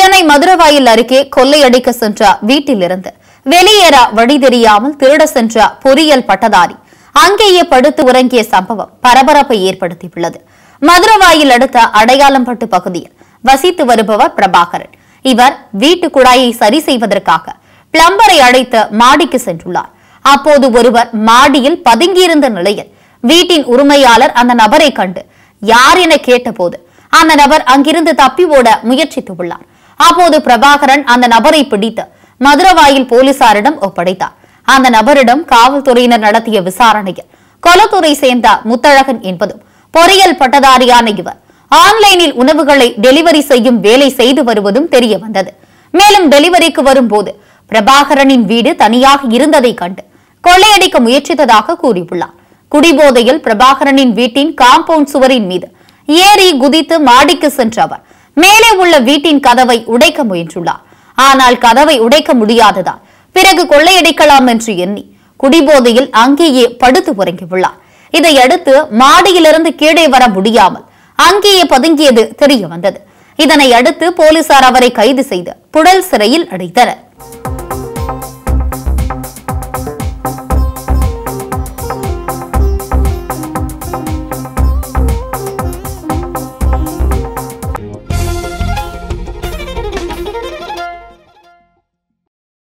சென்னை மதுரவாயில் அருகே கொள்ளையடிக்க சென்ற வீட்டிலிருந்து வெளியேற வழி தெரியாமல் திருட சென்ற பொறியியல் பட்டதாரி அங்கேயே படுத்து உறங்கிய சம்பவம் பரபரப்பை ஏற்படுத்தியுள்ளது மதுரவாயில் அடுத்த அடையாளம்பட்டு பகுதியில் வசித்து வருபவர் பிரபாகரன் இவர் வீட்டு குழாயை சரி செய்வதற்காக பிளம்பரை அழைத்து மாடிக்கு சென்றுள்ளார் அப்போது ஒருவர் மாடியில் பதுங்கியிருந்த நிலையில் வீட்டின் உரிமையாளர் அந்த நபரை கண்டு யார் என கேட்டபோது அந்த நபர் அங்கிருந்து தப்பி ஓட முயற்சித்துள்ளார் அப்போது பிரபாகரன் அந்த நபரை பிடித்து மதுரவாயில் போலீசாரிடம் ஒப்படைத்தார் அந்த நபரிடம் காவல்துறையினர் நடத்திய விசாரணையில் கொலத்துறை சேர்ந்த முத்தழகன் என்பதும் பொறியியல் பட்டதாரியான இவர் ஆன்லைனில் உணவுகளை டெலிவரி செய்யும் வேலை செய்து வருவதும் தெரிய வந்தது மேலும் டெலிவரிக்கு வரும்போது பிரபாகரனின் வீடு தனியாக இருந்ததை கண்டு கொள்ளையடிக்க முயற்சித்ததாக கூறியுள்ளார் குடிபோதையில் பிரபாகரனின் வீட்டின் காம்பவுண்ட் சுவரின் மீது ஏறி குதித்து மாடிக்கு சென்ற அவர் மேலே உள்ள வீட்டின் கதவை உடைக்க முயன்றுள்ளார் ஆனால் கதவை உடைக்க முடியாததால் பிறகு கொள்ளையடிக்கலாம் என்று எண்ணி குடிபோதையில் அங்கேயே படுத்து உறங்கியுள்ளார் இதையடுத்து மாடியிலிருந்து கீழே வர முடியாமல் அங்கேயே பதுங்கியது தெரிய வந்தது இதனை அடுத்து போலீசார் அவரை கைது செய்து புழல் சிறையில் அடைத்தனர்